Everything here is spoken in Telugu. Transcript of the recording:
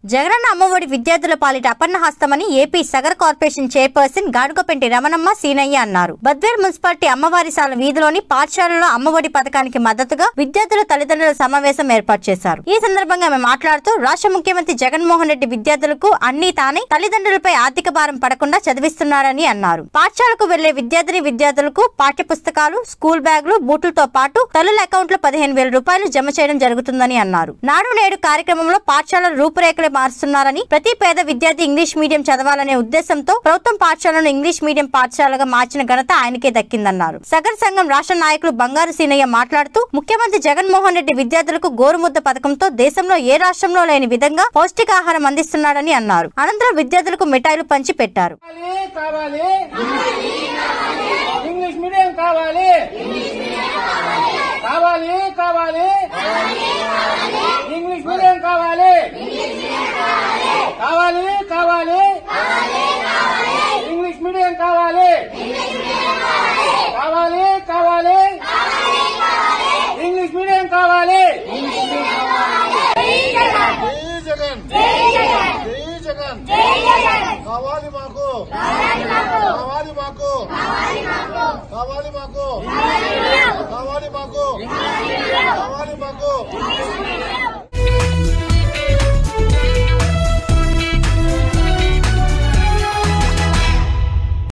జగనన్న అమ్మఒడి విద్యార్థుల పాలిట అపన్నహస్తమని AP Sagar corporation chairperson Gadugapenti Ramanamma Seenaiah అన్నారు బద్వేల్ మున్సిపాలిటీ అమ్మవారిశాల వీధిలోని పాఠశాలలో అమ్మఒడి పథకానికి మద్దతుగా విద్యార్థుల తల్లిదండ్రుల సమావేశం ఏర్పాటు చేశారు ఈ సందర్భంగా ఆమె మాట్లాడుతూ రాష్ట్ర ముఖ్యమంత్రి జగన్మోహన్ రెడ్డి విద్యార్థులకు అన్ని తానే తల్లిదండ్రులపై ఆర్థిక భారం పడకుండా చదివిస్తున్నారని అన్నారు పాఠశాలకు వెళ్లే విద్యార్థిని విద్యార్థులకు పాఠ్య పుస్తకాలు స్కూల్ బ్యాగులు బూట్లతో పాటు తల్లుల అకౌంట్ లో పదిహేను వేల రూపాయలు జమ చేయడం జరుగుతుందని అన్నారు నాడు నేడు కార్యక్రమంలో పాఠశాల రూపురేఖలు మారుస్తున్నారని ప్రతి పేద విద్యార్థి ఇంగ్లీష్ మీడియం చదవాలనే ఉద్దేశంతో ప్రభుత్వం పాఠశాలను ఇంగ్లీష్ మీడియం పాఠశాలగా మార్చిన ఘనత ఆయనకే దక్కిందన్నారు సగర్ సంఘం రాష్ట్ర నాయకులు బంగారు సీనయ్య మాట్లాడుతూ ముఖ్యమంత్రి జగన్మోహన్ రెడ్డి విద్యార్థులకు గోరుముద్ద పథకంతో దేశంలో ఏ రాష్ట్రంలో లేని విధంగా పౌష్టికాహారం అందిస్తున్నాడని అన్నారు అనంతరం విద్యార్థులకు మిఠాయిలు పంచి పెట్టారు కావాలి కావాలి ఇంగ్లీష్ మీడియం కావాలి కావాలి కావాలి ఇంగ్లీష్ మీడియం కావాలి కావాలి కావాలి ఇంగ్లీష్ మీడియం కావాలి కావాలి కావాలి ఇంగ్లీష్ మీడియం కావాలి జై జగన్ జై జగన్ కావాలి మాకు కావాలి మాకు కావాలి మాకు కావాలి